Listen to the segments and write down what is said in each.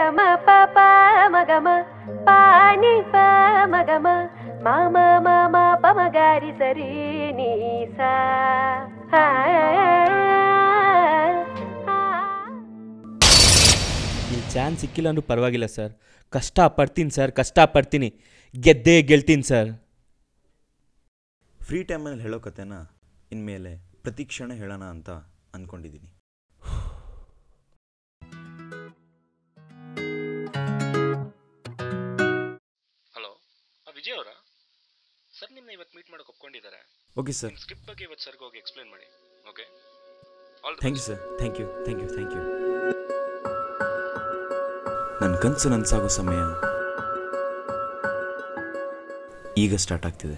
ಮ ಪ ಪ ಮ ಗ ಮ ಪ ನಿ ಪ ಮ ಗ ಮ ಮ ಮ ಮ ಮ ಪ ಮ ಗ ರಿ ಸ ರಿ ನಿ ಸ ಹಾ ಈ ಚಾನ್ಸ್ ಸಿಕ್ಕಿಲ್ಲ ಅಂದ್ರೂ ಪರವಾಗಿಲ್ಲ ಸರ್ ಕಷ್ಟ ಪಡ್ತೀನಿ ಸರ್ ಕಷ್ಟ ಪಡ್ತೀನಿ ಗೆದ್ದೇ ಗೆಲ್ತೀನಿ ಸರ್ ಫ್ರೀ ಟೈಮಲ್ಲಿ ಹೇಳೋ ಕತೆನ ಇನ್ಮೇಲೆ ಪ್ರತಿ ಕ್ಷಣ ಹೇಳೋಣ ಅಂತ ಅಂದ್ಕೊಂಡಿದ್ದೀನಿ ಹಲೋ ವಿಜಯ್ ಅವರಾ ಸರ್ ನಿಮ್ಮನ್ನ ಇವತ್ತು ಮೀಟ್ ಮಾಡೋಕೆ ಒಪ್ಕೊಂಡಿದ್ದಾರೆ ಓಕೆ ಸರ್ ಸ್ಕ್ರಿಪ್ಟ್ ಬಗ್ಗೆ ಇವತ್ತು ಸರ್ಗೆ ಹೋಗಿ ಎಕ್ಸ್ಪ್ಲೇನ್ ಮಾಡಿ okay thank you sir thank you thank you thank you ನನ್ನ ಕನಸು ನನಸಾಗೋ ಸಮಯ ಈಗ ಸ್ಟಾರ್ಟ್ ಆಗ್ತಿದೆ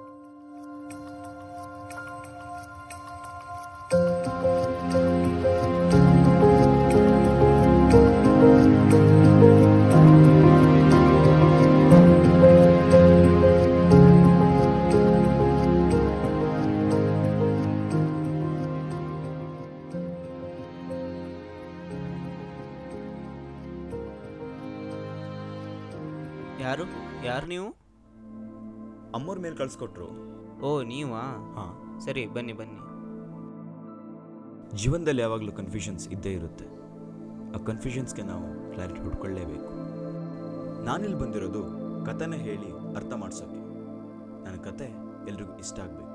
ಯಾರು ಯಾರು ನೀವು ಅಮ್ಮವ್ರ ಮೇಲೆ ಕಳ್ಸಿಕೊಟ್ರು ಓ ನೀವಾ ಹಾಂ ಸರಿ ಬನ್ನಿ ಬನ್ನಿ ಜೀವನದಲ್ಲಿ ಯಾವಾಗಲೂ ಕನ್ಫ್ಯೂಷನ್ಸ್ ಇದ್ದೇ ಇರುತ್ತೆ ಆ ಕನ್ಫ್ಯೂಷನ್ಸ್ಗೆ ನಾವು ಕ್ಲಾರಿಟಿ ಹುಡ್ಕೊಳ್ಳೇಬೇಕು ನಾನಿಲ್ಲಿ ಬಂದಿರೋದು ಕಥೆನ ಹೇಳಿ ಅರ್ಥ ಮಾಡ್ಸೋಕ್ಕೆ ನನ್ನ ಕತೆ ಎಲ್ರಿಗೂ ಇಷ್ಟ ಆಗಬೇಕು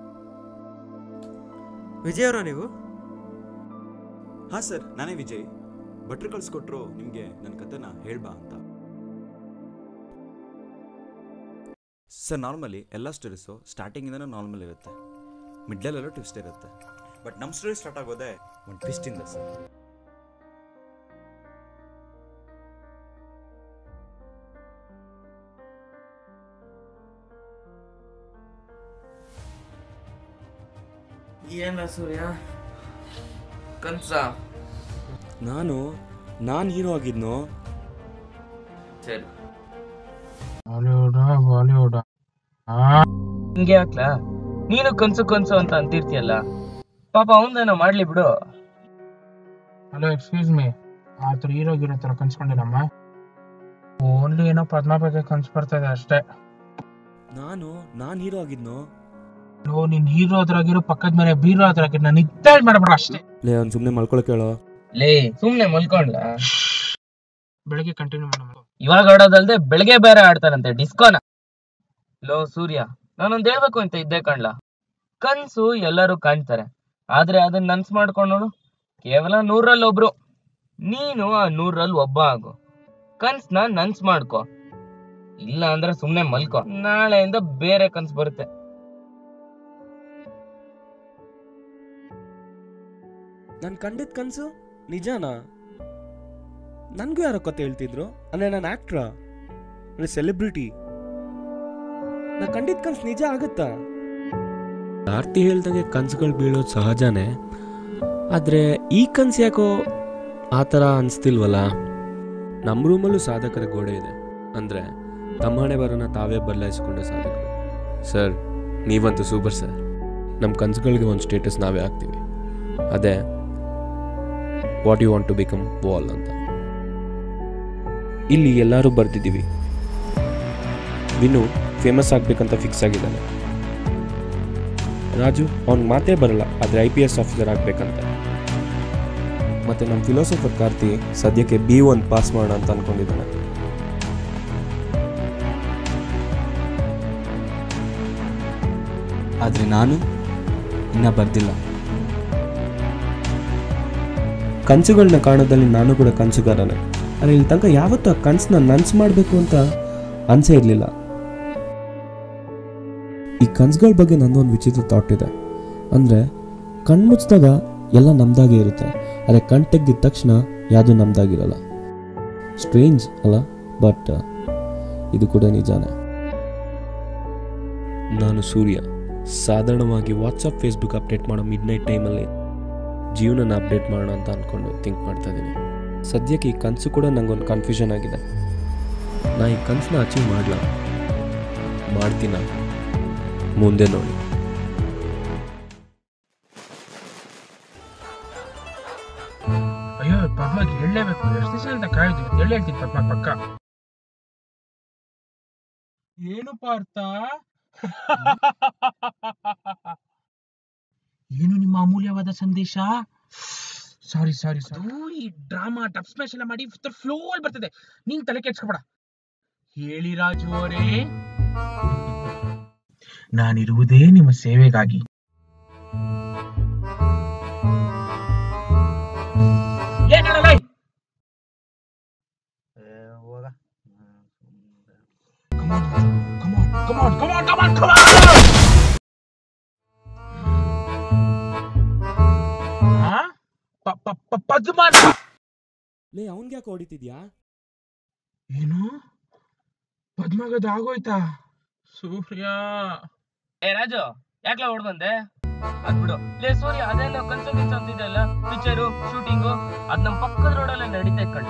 ವಿಜಯ್ ಅವರ ನೀವು ಹಾಂ ಸರ್ ನಾನೇ ವಿಜಯ್ ಭಟ್ರು ಕಳ್ಸಿಕೊಟ್ರು ನಿಮಗೆ ನನ್ನ ಕತೆನ ಹೇಳ್ಬಾ ಅಂತ ಸರ್ ನಾರ್ಮಲಿ ಎಲ್ಲ ಸ್ಟೋರೀಸು ಸ್ಟಾರ್ಟಿಂಗಿಂದನೂ ನಾರ್ಮಲ್ ಇರುತ್ತೆ ಮಿಡ್ಲಲ್ಲೆಲ್ಲ ಟ್ವಿಸ್ಟ್ ಇರುತ್ತೆ ಬಟ್ ನಮ್ಮ ಸ್ಟೋರಿ ಸ್ಟಾರ್ಟ್ ಆಗೋದೇ ಒಂದು ಟ್ವಿಸ್ಟಿಂದ ಸರ್ ಏನ ಸೂರ್ಯ ಕನ್ಸ ನಾನು ನಾನು ಹೀರೋ ಆಗಿದ್ನೋ ಸರಿ ಬಾಲಿವುಡ್ ಬಾಲಿವುಡ್ ಹಿಂಗೆ ಹಾಕ್ಲಾ ನೀನು ಕನ್ಸು ಕನ್ಸು ಅಂತ ಅಂತಿರ್ತೀಯಲ್ಲ ಪಾಪ ಅವನ್ದೇನೋ ಮಾಡ್ಲಿ ಬಿಡು ಹಲೋ ಎಕ್ಸ್ಕ್ಯೂಸ್ ಮೀ ಆ ಥರ ಹೀರೋ ಗಿರೋ ಥರ ಕನ್ಸ್ಕೊಂಡಿಲ್ಲಮ್ಮ ಓನ್ಲಿ ಏನೋ ಪದ್ಮ ಬಗ್ಗೆ ಕನ್ಸ್ ಬರ್ತಾ ಇದೆ ಅಷ್ಟೇ ನಾನು ನಾನು ಹೀರೋ ಆಗಿದ್ನೋ ಲೋ ನಿನ್ ಹೀರೋ ಹತ್ರ ಪಕ್ಕದ ಮನೆ ಬೀರೋ ಹತ್ರ ನಾನು ನಿದ್ದಾಳ್ ಮಾಡ್ಬೇಡ ಅಷ್ಟೇ ಲೇ ಅವ್ನು ಸುಮ್ಮನೆ ಮಲ್ಕೊಳಕ್ಕೆ ಹೇಳೋ ಲೇ ಸುಮ್ನೆ ಮಲ್ಕೊಂಡ್ಲ ಬೆಳಗ್ಗೆ ಕಂಟಿನ್ಯೂ ಮಾಡೋಣ ಇವಾಗ ಆಡೋದಲ್ದೆ ಬೆಳಗ್ಗೆ ಬೇರೆ ಆಡ್ತಾರಂತೆ ಡಿಸ್ಕೋನ ಲೋ ಸೂರ್ಯ ನಾನೊಂದ್ ಹೇಳ್ಬೇಕು ಅಂತ ಇದ್ದೆ ಕಣ್ಲ ಕನ್ಸು ಎಲ್ಲರೂ ಕಾಣ್ತಾರೆ ಆದ್ರೆ ಅದನ್ನ ನನ್ಸ್ ಮಾಡ್ಕೊಂಡು ನೋಡು ಕೇವಲ ನೂರಲ್ಲಿ ಒಬ್ರು ನೀನು ಆ ನೂರಲ್ಲಿ ಒಬ್ಬ ಆಗು ಕನ್ಸ್ನ ನನ್ಸ್ ಮಾಡ್ಕೊ ಇಲ್ಲ ಅಂದ್ರೆ ಸುಮ್ನೆ ಮಲ್ಕೊ ನಾಳೆಯಿಂದ ಬೇರೆ ಕನ್ಸ್ ಬರುತ್ತೆ ನಾನು ಕಂಡಿದ್ದ ಕನಸು ನಿಜಾನಾ ನನಗೂ ಯಾರೋ ಕತೆ ಹೇಳ್ತಿದ್ರು ಅಂದರೆ ನಾನು ಆ್ಯಕ್ಟ್ರಾ ಅಂದರೆ ಸೆಲೆಬ್ರಿಟಿ ನಾ ಕಂಡಿದ್ದ ಕನಸು ನಿಜ ಆಗುತ್ತಾ ಆರ್ತಿ ಹೇಳ್ದಾಗೆ ಕನಸುಗಳು ಬೀಳೋದು ಸಹಜನೇ ಆದರೆ ಈ ಕನಸು ಯಾಕೋ ಆ ಥರ ಅನಿಸ್ತಿಲ್ವಲ್ಲ ನಮ್ಮ ರೂಮಲ್ಲೂ ಸಾಧಕರ ಗೋಡೆ ಇದೆ ಅಂದರೆ ತಮ್ಮಣೆ ಬರೋನ ತಾವೇ ಬದಲಾಯಿಸ್ಕೊಂಡ ಸಾಧಕರು ಸರ್ ನೀವಂತೂ ಸೂಪರ್ ಸರ್ ನಮ್ಮ ಕನಸುಗಳಿಗೆ ಒಂದು ಸ್ಟೇಟಸ್ ನಾವೇ ಹಾಕ್ತೀವಿ ಅದೇ what you want to become wall ಅಂತ ಇಲ್ಲಿ ಎಲ್ಲರೂ ಬರ್ತಿದ್ದೀವಿ ವಿನು ಫೇಮಸ್ ಆಗಬೇಕಂತ ಫಿಕ್ಸ್ ಆಗಿದ್ದಾನೆ ರಾಜು ಅವ್ನಿಗೆ ಮಾತೇ ಬರಲ್ಲ ಆದರೆ ಐ ಪಿ ಎಸ್ ಆಫೀಸರ್ ಆಗಬೇಕಂತ ಮತ್ತು ನಮ್ಮ ಫಿಲಾಸಫರ್ ಕಾರ್ತಿ ಸದ್ಯಕ್ಕೆ ಬಿ ಒನ್ ಪಾಸ್ ಮಾಡೋಣ ಅಂತ ಅಂದ್ಕೊಂಡಿದ್ದಾನೆ ಆದರೆ ನಾನು ಇನ್ನೂ ಬರ್ದಿಲ್ಲ ಕನಸುಗಳನ್ನ ಕಾಣೋದಲ್ಲಿ ನಾನು ಕೂಡ ಕನಸುಗಾರನೇ ಆದರೆ ಇಲ್ಲಿ ತನಕ ಯಾವತ್ತೂ ಆ ಕನಸನ್ನ ನನ್ಸು ಮಾಡಬೇಕು ಅಂತ ಅನಿಸೇ ಇರಲಿಲ್ಲ ಈ ಕನಸುಗಳ ಬಗ್ಗೆ ನನ್ನೊಂದು ವಿಚಿತ್ರ ಥಾಟ್ ಇದೆ ಅಂದರೆ ಕಣ್ಮುಚ್ಚಿದಾಗ ಎಲ್ಲ ನಮ್ದಾಗೆ ಇರುತ್ತೆ ಆದರೆ ಕಣ್ ತೆಗ್ದಿದ ತಕ್ಷಣ ಯಾವುದೂ ನಮ್ದಾಗಿರಲ್ಲ ಸ್ಟ್ರೇಂಜ್ ಅಲ್ಲ ಬಟ್ ಇದು ಕೂಡ ನಿಜಾನೇ ನಾನು ಸೂರ್ಯ ಸಾಧಾರಣವಾಗಿ ವಾಟ್ಸಪ್ ಫೇಸ್ಬುಕ್ ಅಪ್ಡೇಟ್ ಮಾಡೋ ಮಿಡ್ ನೈಟ್ ಟೈಮಲ್ಲಿ ಜೀವನನ ಅಪ್ಡೇಟ್ ಮಾಡೋಣ ಅಂತ ಅಂದ್ಕೊಂಡು ಥಿಂಕ್ ಮಾಡ್ತಾ ಇದ್ದೀನಿ ಸದ್ಯಕ್ಕೆ ಈ ಕನಸು ಕೂಡ ನಂಗೊಂದು ಕನ್ಫ್ಯೂಷನ್ ಆಗಿದೆ ನಾ ಈ ಕನಸನ್ನ ಅಚೀವ್ ಮಾಡಲ ಮಾಡ್ತೀನ ಮುಂದೆ ನೋಡಿ ಅಯ್ಯೋ ಪದ್ಮಗೆ ಹೇಳಲೇಬೇಕು ಎಷ್ಟು ದಿವಸ ಅಂತ ಕಾಯ್ದು ಎಲ್ಲಿ ಹೇಳ್ತೀನಿ ಪದ್ಮ ಪಕ್ಕ ಏನು ಪಾರ್ಥ ಏನು ನಿಮ್ಮ ಅಮೂಲ್ಯವಾದ ಸಂದೇಶ ಸಾರಿ ಸಾರಿ ಸಾರಿ ಈ ಡ್ರಾಮಾ ಟಪ್ ಸ್ಮ್ಯಾಶ್ ಎಲ್ಲ ಮಾಡಿ ಫ್ಲೋ ಅಲ್ಲಿ ಬರ್ತದೆ ನೀನ್ ತಲೆ ಕೆಡ್ಸ್ಕೊಬೇಡ ಹೇಳಿ ರಾಜು ಅವರೇ ನಾನಿರುವುದೇ ನಿಮ್ಮ ಸೇವೆಗಾಗಿ ಏನ್ ಹೇಳಲ್ಲ Come on, come on, come on, come on, come on, come on! ಆ? ಪ- ಪ- ಪ- ಪದ್ಮನ ಲೇ ಅವನ್ಗೆ ಯಾಕೆ ಹೊಡಿತಿದ್ಯಾ ಏನು ಪದ್ಮಗದ ಆಗೋಯ್ತಾ ಸೂರ್ಯ ಏ ರಾಜು ಯಾಕ್ಲ ಹೊಡ್ ಬಂದೆ ಅದ್ಬಿಡು ಲೇ ಸೂರ್ಯ ಅದೇನೋ ಕನ್ಸು ಗಿನ್ಸು ಅಂತಿದ್ದಲ್ಲ ಪಿಕ್ಚರು ಶೂಟಿಂಗು ಅದ್ ನಮ್ ಪಕ್ಕದ ರೋಡಲ್ಲೇ ನಡೀತಾ ಕಣ್ಣ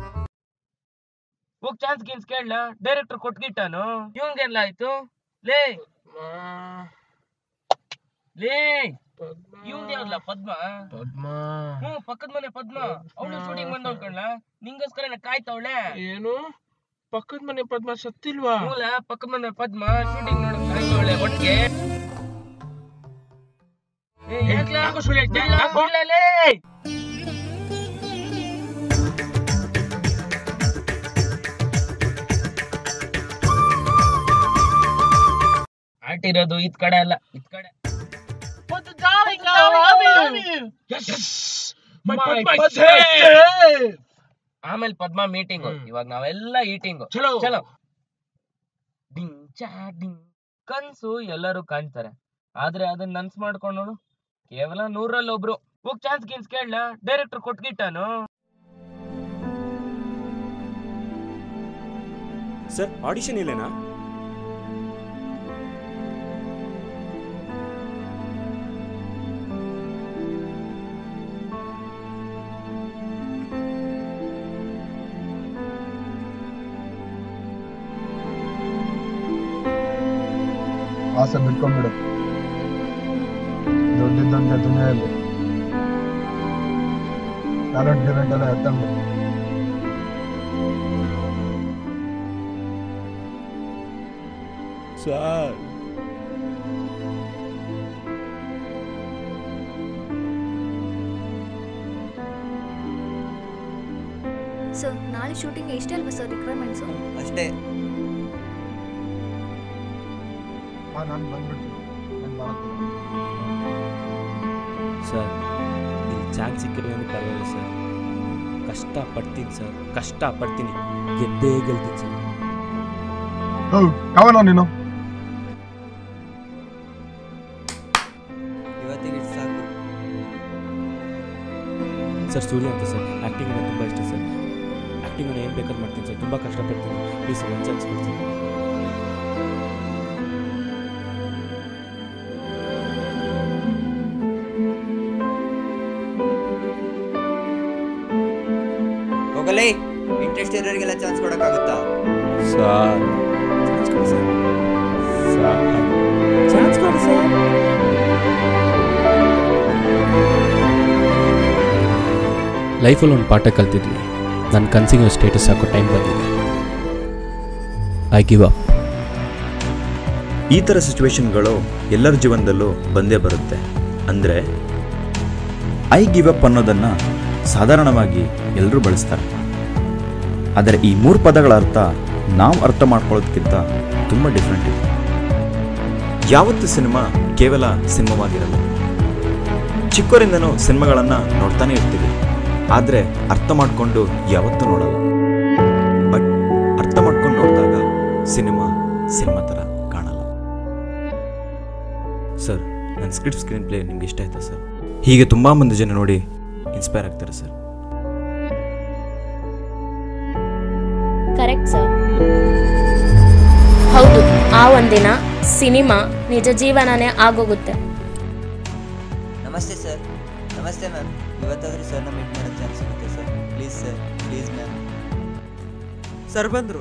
ಹೋಗ್ ಚಾನ್ಸ್ ಗಿನ್ಸ್ ಕೇಳಲ ಡೈರೆಕ್ಟರ್ ಕೊಟ್ಗಿಟ್ಟಾನು ಇವಂಗೆಲ್ಲ ಆಯ್ತು ಲೇ ಲೇ ಇವಂಗ್ ಯಾವ್ದಲ್ಲ ಪದ್ಮ ಪದ್ಮ ಹ್ಮ್ ಪಕ್ಕದ ಮನೆ ಪದ್ಮ ಅವಳು ಶೂಟಿಂಗ್ ಬಂದವಳು ಕಣ್ಲ ನಿಂಗೋಸ್ಕರ ಕಾಯ್ತವಳೆ ಏನು ಪಕ್ಕದ ಮನೆ ಪದ್ಮ ಸತ್ತಿಲ್ವಾ ಮೂಲ ಪಕ್ಕದ ಮನೆ ಪದ್ಮ ಶೂಟಿಂಗ್ ನೋಡಕ್ ಕಾಯ್ತವಳೆ ಒಟ್ಟಿಗೆ ಏ, ಯಾಕ್ಲ? ಯಾಕೋ ಸುಳ್ಳು ಹೇಳ್ತೀಯ? ಇಲ್ಲ, ಯಾಕೋ? ಇಲ್ಲ, ಲೇ. ಆಟಿರೋದು ಇದ್ ಕಡೆ ಅಲ್ಲ ಇದ್ ಕಡೆ My My Padma is Padma safe! ಆಮೇಲೆ ಪದ್ಮ ಮೀಟಿಂಗ್ ಹ್ಮ್. ಇವಾಗ ನಾವೆಲ್ಲ ಈಟಿಂಗ್ ಚಲೋ ಚಲೋ ಡಿಂಗ್ ಚಾ ಡಿಂಗ್ ಕನ್ಸು ಎಲ್ಲರೂ ಕಾಣ್ತಾರೆ ಆದ್ರೆ ಅದನ್ನ ನನ್ಸ್ ಮಾಡ್ಕೊಂಡ್ ನೋಡು ಕೇವಲ ನೂರಲ್ಲಿ ಒಬ್ರು ಹೋಗ್ ಚಾನ್ಸ್ ಗಿನ್ಸ್ ಕೇಳಲ ಡೈರೆಕ್ಟರ್ ಕೊಟ್ಗಿಟ್ಟಾನು ಸರ್ ಆಡಿಷನ್ ಇಲ್ಲೇನಾ ಆಸೆ ಬಿಟ್ಕೊಂಡ್ಬಿಡು ದುಡ್ಡಿದ್ದಂಗೆ ದುನಿಯಲ್ಲಿ ಟ್ಯಾಲೆಂಟ್ ಗಿಲೆಂಟ್ ಎಲ್ಲ ಎತ್ತಂಡು ಸರ್ ಸರ್ ನಾಳೆ ಶೂಟಿಂಗ್ ಇಷ್ಟೇ ಅಲ್ವಾ ಸರ್ ರಿಕ್ವೈರ್ಮೆಂಟ್ಸು ಅಷ್ಟೇ ಹಾ ನಾನು ಬಂದ್ಬಿಡ್ತೀನಿ ನಾನು ಮಾಡ್ತೀನಿ ಸರ್ ಇಲ್ಲಿ ಚಾನ್ಸ್ ಸಿಕ್ಕಿದ್ರೆ ನನಗೆ ಪರವಾಗಿಲ್ಲ ಸರ್ ಕಷ್ಟ ಪಡ್ತೀನಿ ಸರ್ ಕಷ್ಟ ಪಡ್ತೀನಿ ಗೆದ್ದೇ ಗೆಲ್ತೀನಿ ಸರ್ ಹೌ ಯಾವನ ನೀನು ಇವತ್ತಿಗೆ ಇಷ್ಟು ಸಾಕು ಸರ್ ಸೂರ್ಯ ಅಂತ ಸರ್ ಆ್ಯಕ್ಟಿಂಗ್ ನನಗೆ ತುಂಬ ಇಷ್ಟ ಸರ್ ಆ್ಯಕ್ಟಿಂಗ್ ಏನು ಬೇಕಾದ್ರೂ ಮಾಡ್ತೀನಿ ಸರ್ ತುಂಬ ಕಷ್ಟಪಡ್ತೀನಿ ಪ್ಲೀಸ್ ಒಂದು ಚಾನ್ಸ್ ಕೊಡ್ತೀನಿ ಹೋಗಲೇ ಇಂಟ್ರೆಸ್ಟ್ ಇರೋರಿಗೆಲ್ಲ ಚಾನ್ಸ್ ಕೊಡೋಕ್ಕಾಗುತ್ತಾ ಸರ್ ಚಾನ್ಸ್ ಕೊಡಿ ಸರ್ ಸರ್ ಚಾನ್ಸ್ ಕೊಡಿ ಸರ್ ಲೈಫಲ್ಲಿ ಒಂದು ಪಾಠ ಕಲ್ತಿದ್ವಿ ನನ್ನ ಕನ್ಸಿಗೆ ಸ್ಟೇಟಸ್ ಹಾಕೋ ಟೈಮ್ ಬಂದಿದೆ ಐ ಗಿವ್ ಅಪ್ ಈ ಥರ ಸಿಚುವೇಶನ್ಗಳು ಎಲ್ಲರ ಜೀವನದಲ್ಲೂ ಬಂದೇ ಬರುತ್ತೆ ಅಂದರೆ ಐ ಗಿವ್ ಅಪ್ ಅನ್ನೋದನ್ನು ಸಾಧಾರಣವಾಗಿ ಎಲ್ಲರೂ ಬಳಸ್ತಾರೆ ಆದರೆ ಈ ಮೂರು ಪದಗಳ ಅರ್ಥ ನಾವು ಅರ್ಥ ಮಾಡ್ಕೊಳ್ಳೋದಕ್ಕಿಂತ ತುಂಬ ಡಿಫ್ರೆಂಟ್ ಇದೆ ಯಾವತ್ತು ಸಿನಿಮಾ ಕೇವಲ ಸಿನಿಮಾವಾಗಿರಲ್ಲ ಚಿಕ್ಕವರಿಂದನೂ ಸಿನಿಮಾಗಳನ್ನು ನೋಡ್ತಾನೆ ಇರ್ತೀವಿ ಆದರೆ ಅರ್ಥ ಮಾಡಿಕೊಂಡು ಯಾವತ್ತೂ ನೋಡಲ್ಲ ಬಟ್ ಅರ್ಥ ಮಾಡ್ಕೊಂಡು ನೋಡಿದಾಗ ಸಿನಿಮಾ ಸಿನಿಮಾ ಥರ ಕಾಣಲ್ಲ ಸರ್ ನನ್ನ ಸ್ಕ್ರಿಪ್ಟ್ ಸ್ಕ್ರೀನ್ ಪ್ಲೇ ನಿಮ್ಗೆ ಇಷ್ಟ ಆಯ್ತಾ ಸರ್ ಹೀಗೆ ತುಂಬ ಮಂದಿ ಜನ ನೋಡಿ ಇನ್ಸ್ಪೈರ್ ಆಗ್ತಾರೆ ಸರ್ ಕರೆಕ್ಟ್ ಸರ್ ಹೌದು ಆ ಒಂದಿನ ಸಿನಿಮಾ ನಿಜ ಜೀವನನೇ ಆಗೋಗುತ್ತೆ ನಮಸ್ತೆ ಸರ್ ನಮಸ್ತೆ ಮ್ಯಾಮ್ ಇವತ್ತಾದರೂ ಸರ್ನ ಮೀಟ್ ಮಾಡೋ ಚಾನ್ಸ್ ಸಿಗುತ್ತೆ sir please sir please ma'am sir ಬಂದರು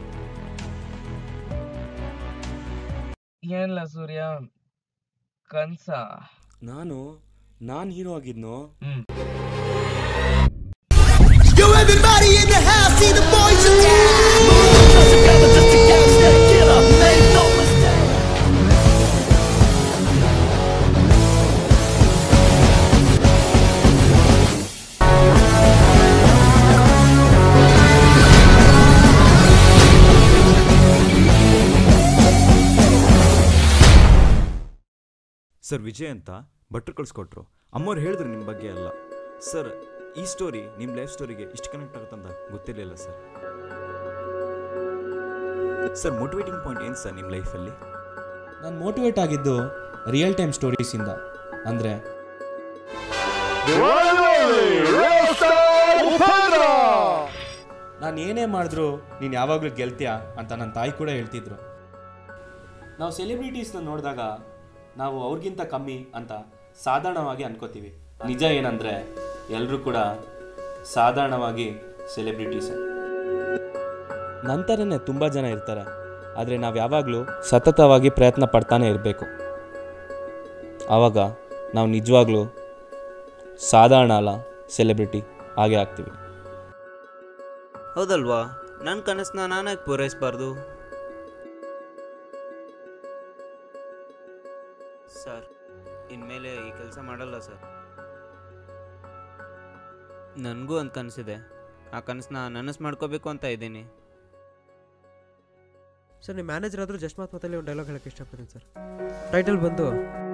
ಏನಿಲ್ಲ ಸೂರ್ಯ ಕನ್ಸ ನಾನು ನಾನು ಹೀರೋ ಆಗಿದ್ನೋ hmm You will be back. Everybody in the house, see the boys are down. Move us together just to get stay, get up, make no mistake. Sir Vijay ಅಂತ ಭಟ್ರು ಕಳಿಸ್ಕೊಟ್ರು ಅಮ್ಮವ್ರು ಹೇಳಿದ್ರು ನಿಮ್ಮ ಬಗ್ಗೆ ಎಲ್ಲ ಸರ್ ಈ ಸ್ಟೋರಿ ನಿಮ್ಮ ಲೈಫ್ ಸ್ಟೋರಿಗೆ ಇಷ್ಟು ಕನೆಕ್ಟ್ ಆಗುತ್ತಂತ ಗೊತ್ತಿರಲಿಲ್ಲ ಸರ್ ಸರ್ ಮೋಟಿವೇಟಿಂಗ್ ಪಾಯಿಂಟ್ ಏನು ಸರ್ ನಿಮ್ಮ ಲೈಫಲ್ಲಿ ನಾನು ಮೋಟಿವೇಟ್ ಆಗಿದ್ದು ರಿಯಲ್ ಟೈಮ್ ಸ್ಟೋರೀಸಿಂದ ಅಂದರೆ ನಾನು ಏನೇ ಮಾಡಿದ್ರು ನೀನು ಯಾವಾಗಲೂ ಗೆಲ್ತೀಯ ಅಂತ ನನ್ನ ತಾಯಿ ಕೂಡ ಹೇಳ್ತಿದ್ರು ನಾವು ಸೆಲೆಬ್ರಿಟೀಸ್ನ ನೋಡಿದಾಗ ನಾವು ಅವ್ರಿಗಿಂತ ಕಮ್ಮಿ ಅಂತ ಸಾಧಾರಣವಾಗಿ ಅನ್ಕೋತೀವಿ ನಿಜ ಏನಂದರೆ ಎಲ್ಲರೂ ಕೂಡ ಸಾಧಾರಣವಾಗಿ ಸೆಲೆಬ್ರಿಟೀಸೇ ನಂತರನೇ ತುಂಬ ಜನ ಇರ್ತಾರೆ ಆದರೆ ನಾವು ಯಾವಾಗಲೂ ಸತತವಾಗಿ ಪ್ರಯತ್ನ ಪಡ್ತಾನೆ ಇರಬೇಕು ಆವಾಗ ನಾವು ನಿಜವಾಗ್ಲೂ ಸಾಧಾರಣ ಅಲ್ಲ ಸೆಲೆಬ್ರಿಟಿ ಹಾಗೆ ಆಗ್ತೀವಿ ಹೌದಲ್ವಾ ನನ್ನ ಕನಸನ್ನ ನಾನಾಗಿ ಪೂರೈಸಬಾರ್ದು ಸರ್ ಇನ್ಮೇಲೆ ಈ ಕೆಲಸ ಮಾಡಲ್ಲ ಸರ್ ನನಗೂ ಒಂದು ಕನಸಿದೆ ಆ ಕನಸನ್ನ ನನಸು ಮಾಡ್ಕೋಬೇಕು ಅಂತ ಇದ್ದೀನಿ ಸರ್ ನಿಮ್ಮ ಮ್ಯಾನೇಜರ್ ಆದರೂ ಜಸ್ಟ್ ಮಾತು ಮಾತಲ್ಲಿ ಒಂದು ಡೈಲಾಗ್ ಹೇಳಕ್ಕೆ ಇಷ್ಟಪಡ್ತೀನಿ ಸರ್ ಟೈಟಲ್ ಬಂದು